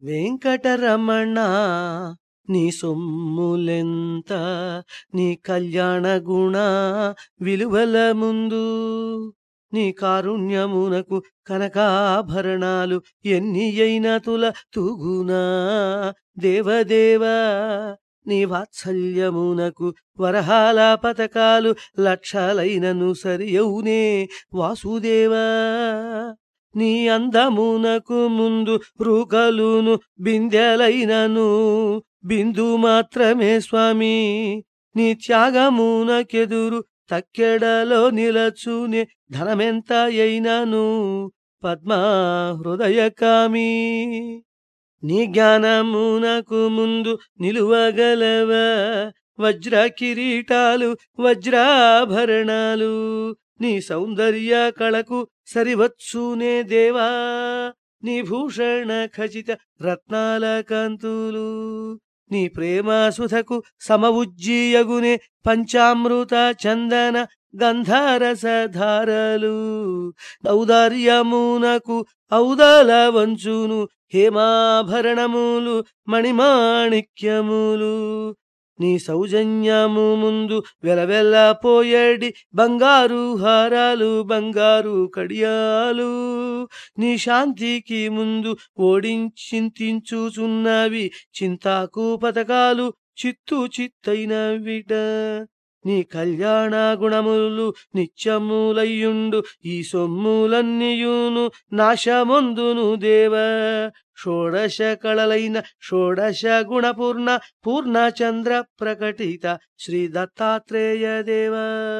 వెంకటరమణ నీ సొమ్ములెంత నీ కళ్యాణ గుణ విలువల ముందు నీ కారుణ్యమునకు కనకాభరణాలు ఎన్ని అయినా తుల తూగునా దేవదేవా నీ వాత్సల్యమునకు వరహాల పథకాలు లక్షలైనను సరియౌనే వాసుదేవా నీ అందమునకు ముందు రుకలును బిందెలైనను బిందు మాత్రమే స్వామి నీ త్యాగమునకెదురు తక్కెడలో నిలచునే ధనమెంత అయినను పద్మా హృదయకామి నీ జ్ఞానమునకు ముందు నిలువగలవ వజ్ర కిరీటాలు వజ్రాభరణాలు నీ సౌందర్య కళకు సరివచ్చునే దేవా నీ భూషణ ఖచిత రత్నాల కాంతులు నీ ప్రేమ సుధకు సమవుజ్జీయగునే పంచామృత చందన గంధారసధారలు ఔదార్యమునకు ఔదల వంచును హేమాభరణములు మణిమాణిక్యములు నీ సౌజన్యము ముందు వెలవెల్లపోయేడి బంగారు హారాలు బంగారు కడియాలు నీ శాంతికి ముందు ఓడించింతించుచున్నవి చింతాకు పథకాలు చిత్తు చిత్తైన విట నీ కళ్యాణ గుణములు నిత్యములయ్యుండు ఈ సొమ్ములన్నీయును నాశమందును దేవ షోడశ కళలైన షోడశ గుణపూర్ణ పూర్ణచంద్ర ప్రకటిత శ్రీ దత్తాత్రేయ దేవ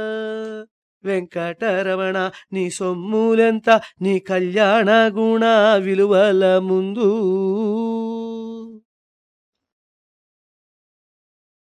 వెంకటరమణ నీ సొమ్ములెంత నీ కళ్యాణ గుణ విలువల ముందు